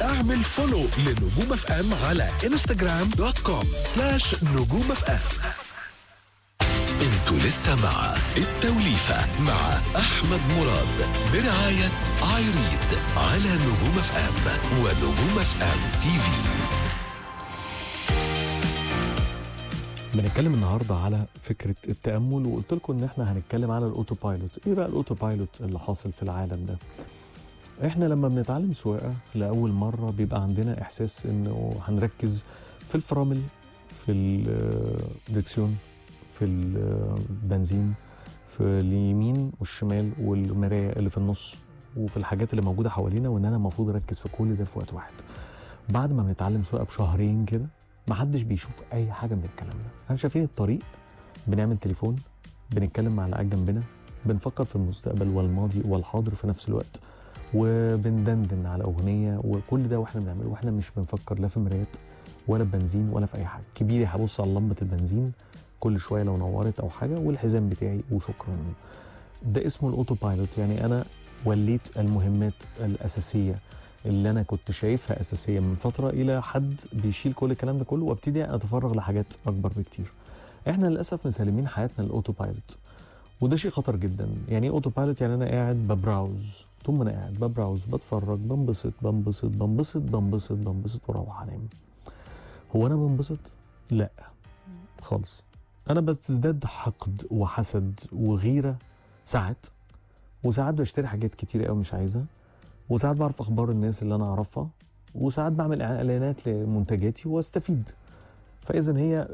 اعمل فولو لنجوم اف ام على انستغرام دوت كوم سلاش نجوم اف ام انتوا لسه مع التوليفة مع احمد مراد برعاية ايريد على نجوم اف ام ونجوم اف ام تي في بنتكلم النهارده على فكره التامل وقلت لكم ان احنا هنتكلم على الاوتو بايلوت ايه بقى الاوتو بايلوت اللي حاصل في العالم ده احنا لما بنتعلم سواقه لاول مره بيبقى عندنا احساس انه هنركز في الفرامل في الدركسيون في البنزين في اليمين والشمال والمرايه اللي في النص وفي الحاجات اللي موجوده حوالينا وان انا المفروض اركز في كل ده في وقت واحد بعد ما بنتعلم سواقه بشهرين كده محدش بيشوف اي حاجه من الكلام ده احنا شايفين الطريق بنعمل تليفون بنتكلم مع اللي قاعد جنبنا بنفكر في المستقبل والماضي والحاضر في نفس الوقت وبندندن على اغنيه وكل ده واحنا بنعمله واحنا مش بنفكر لا في مرايات ولا في بنزين ولا في اي حاجه كبيري هبص على لمبه البنزين كل شويه لو نورت او حاجه والحزام بتاعي وشكرا ده اسمه الاوتو بايلوت يعني انا وليت المهمات الاساسيه اللي انا كنت شايفها اساسيه من فتره الى حد بيشيل كل الكلام ده كله وابتدي اتفرغ لحاجات اكبر بكتير احنا للاسف مسلمين حياتنا للاوتو بايلوت وده شيء خطر جدا يعني ايه اوتو بايلوت يعني انا قاعد ببراوز طول ما انا قاعد ببراوز بتفرج بنبسط بنبسط بنبسط بنبسط بنبسط واروح انام هو انا بنبسط لا خالص انا بتزداد حقد وحسد وغيره ساعات وساعات بشتري حاجات كتير قوي مش عايزها وساعات بعرف اخبار الناس اللي انا اعرفها وساعات بعمل اعلانات لمنتجاتي واستفيد فاذا هي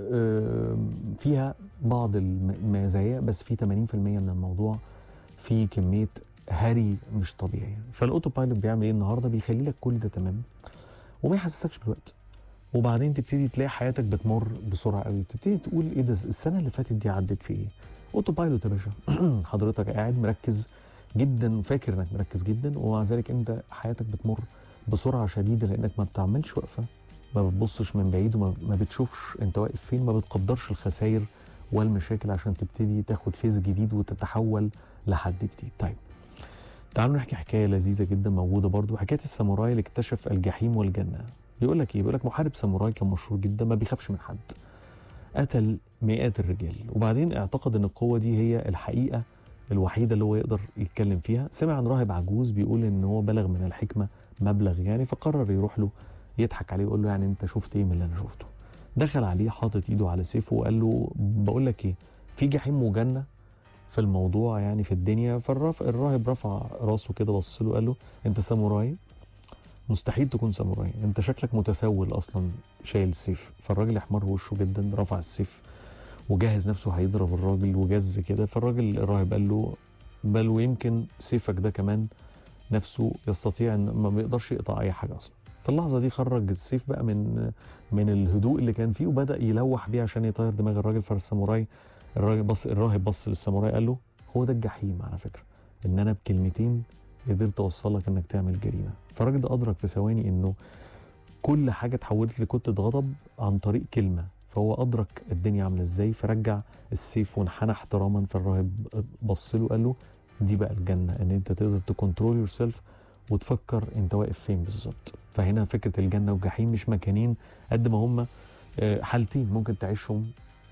فيها بعض المزايا بس في 80% من الموضوع في كميه هري مش طبيعيه فالاوتو بايلوت بيعمل ايه النهارده بيخلي لك كل ده تمام وما يحسسكش بالوقت وبعدين تبتدي تلاقي حياتك بتمر بسرعه قوي تبتدي تقول ايه ده السنه اللي فاتت دي عدت في ايه اوتو بايلوت يا باشا حضرتك قاعد مركز جدا وفاكر انك مركز جدا ومع ذلك انت حياتك بتمر بسرعه شديده لانك ما بتعملش وقفه ما بتبصش من بعيد وما بتشوفش انت واقف فين ما بتقدرش الخسائر والمشاكل عشان تبتدي تاخد فيز جديد وتتحول لحد جديد طيب تعالوا نحكي حكايه لذيذه جدا موجوده برضو حكايه الساموراي اللي اكتشف الجحيم والجنه بيقول لك ايه بيقول لك محارب ساموراي كان مشهور جدا ما بيخافش من حد قتل مئات الرجال وبعدين اعتقد ان القوه دي هي الحقيقه الوحيده اللي هو يقدر يتكلم فيها سمع عن راهب عجوز بيقول ان هو بلغ من الحكمه مبلغ يعني فقرر يروح له يضحك عليه ويقول له يعني انت شفت ايه من اللي انا شفته دخل عليه حاطط ايده على سيفه وقال له بقول لك ايه في جحيم وجنه في الموضوع يعني في الدنيا فالراهب رفع راسه كده بص له قال له انت ساموراي مستحيل تكون ساموراي انت شكلك متسول اصلا شايل السيف فالراجل احمر وشه جدا رفع السيف وجهز نفسه هيضرب الراجل وجز كده فالراجل الراهب قال له بل ويمكن سيفك ده كمان نفسه يستطيع ان ما بيقدرش يقطع اي حاجه اصلا في اللحظه دي خرج السيف بقى من من الهدوء اللي كان فيه وبدا يلوح بيه عشان يطير دماغ الراجل فالساموراي الراجل بص الراهب بص للساموراي قال له هو ده الجحيم على فكره ان انا بكلمتين قدرت اوصلك انك تعمل جريمه فالراجل ده ادرك في ثواني انه كل حاجه اتحولت لكتله غضب عن طريق كلمه فهو ادرك الدنيا عامله ازاي فرجع السيف وانحنى احتراما فالراهب بص له قال له دي بقى الجنه ان انت تقدر تكنترول يور سيلف وتفكر انت واقف فين بالظبط فهنا فكره الجنه والجحيم مش مكانين قد ما هم حالتين ممكن تعيشهم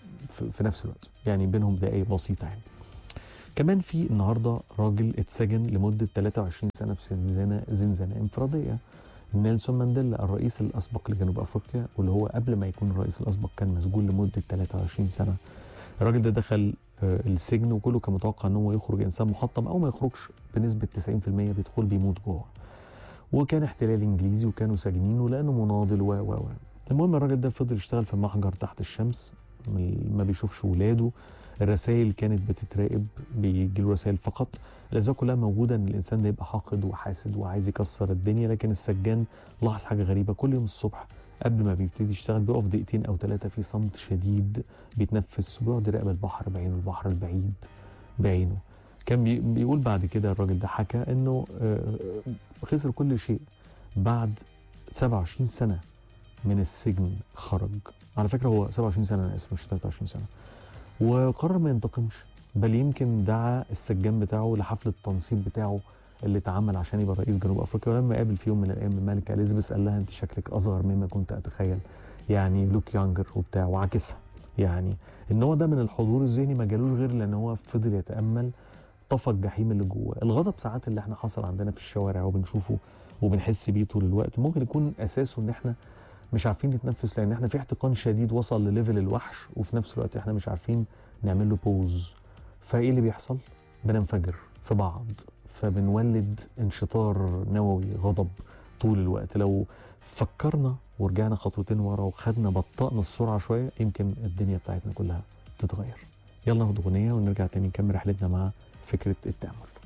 في نفس الوقت يعني بينهم دقايق بسيطه يعني كمان في النهارده راجل اتسجن لمده 23 سنه في زنزانه زنزانه انفراديه نيلسون مانديلا الرئيس الاسبق لجنوب افريقيا واللي هو قبل ما يكون الرئيس الاسبق كان مسجون لمده 23 سنه الراجل ده دخل السجن وكله كان متوقع ان هو يخرج انسان محطم او ما يخرجش بنسبه 90% بيدخل بيموت جوه وكان احتلال انجليزي وكانوا ساجنينه لانه مناضل و و و المهم الراجل ده فضل يشتغل في المحجر تحت الشمس ما بيشوفش ولاده الرسائل كانت بتتراقب بيجي له رسائل فقط الاسباب كلها موجوده ان الانسان ده يبقى حاقد وحاسد وعايز يكسر الدنيا لكن السجان لاحظ حاجه غريبه كل يوم الصبح قبل ما بيبتدي يشتغل بيقف دقيقتين او ثلاثه في صمت شديد بيتنفس وبيقعد يراقب البحر بعينه البحر البعيد بعينه كان بيقول بعد كده الراجل ده حكى انه خسر كل شيء بعد 27 سنه من السجن خرج على فكره هو 27 سنه انا اسف مش 23 سنه وقرر ما ينتقمش بل يمكن دعا السجان بتاعه لحفل التنصيب بتاعه اللي اتعمل عشان يبقى رئيس جنوب افريقيا ولما قابل في يوم من الايام الملكه اليزابيث قال لها انت شكلك اصغر مما كنت اتخيل يعني لوك يانجر وبتاع وعكسها يعني النوع ده من الحضور الذهني ما جالوش غير لان هو فضل يتامل طفى الجحيم اللي جواه الغضب ساعات اللي احنا حصل عندنا في الشوارع وبنشوفه وبنحس بيه طول الوقت ممكن يكون اساسه ان احنا مش عارفين نتنفس لان احنا في احتقان شديد وصل لليفل الوحش وفي نفس الوقت احنا مش عارفين نعمل له بوز فايه اللي بيحصل بننفجر في بعض فبنولد انشطار نووي غضب طول الوقت لو فكرنا ورجعنا خطوتين ورا وخدنا بطأنا السرعه شويه يمكن الدنيا بتاعتنا كلها تتغير يلا ناخد اغنيه ونرجع تاني نكمل رحلتنا مع فكره التامل